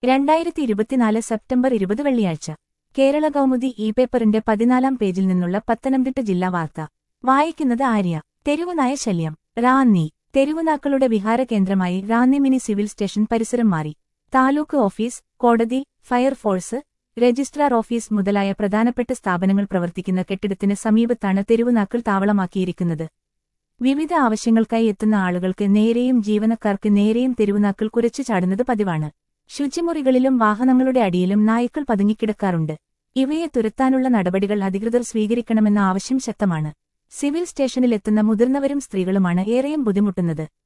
രണ്ടായിരത്തി ഇരുപത്തിനാല് സെപ്റ്റംബർ ഇരുപത് വെള്ളിയാഴ്ച കേരള കൗമുദി ഇ പേപ്പറിന്റെ പതിനാലാം പേജിൽ നിന്നുള്ള പത്തനംതിട്ട ജില്ലാ വാർത്ത വായിക്കുന്നത് ആര്യ തെരുവുനായ ശല്യം റാന്നി തെരുവുനാക്കളുടെ വിഹാര കേന്ദ്രമായി റാന്നി മിനി സിവിൽ സ്റ്റേഷൻ പരിസരം മാറി താലൂക്ക് ഓഫീസ് കോടതി ഫയർഫോഴ്സ് രജിസ്ട്രാർ ഓഫീസ് മുതലായ പ്രധാനപ്പെട്ട സ്ഥാപനങ്ങൾ പ്രവർത്തിക്കുന്ന കെട്ടിടത്തിന് സമീപത്താണ് തെരുവുനാക്കൾ താവളമാക്കിയിരിക്കുന്നത് വിവിധ ആവശ്യങ്ങൾക്കായി എത്തുന്ന ആളുകൾക്ക് നേരെയും ജീവനക്കാർക്ക് നേരെയും തെരുവുനാക്കൾ കുരച്ചു ചാടുന്നത് പതിവാണ് ശുചിമുറികളിലും വാഹനങ്ങളുടെ അടിയിലും നായ്ക്കൾ പതുങ്ങിക്കിടക്കാറുണ്ട് ഇവയെ തുരത്താനുള്ള നടപടികൾ അധികൃതർ സ്വീകരിക്കണമെന്ന ആവശ്യം ശക്തമാണ് സിവിൽ സ്റ്റേഷനിലെത്തുന്ന മുതിർന്നവരും സ്ത്രീകളുമാണ് ഏറെയും ബുദ്ധിമുട്ടുന്നത്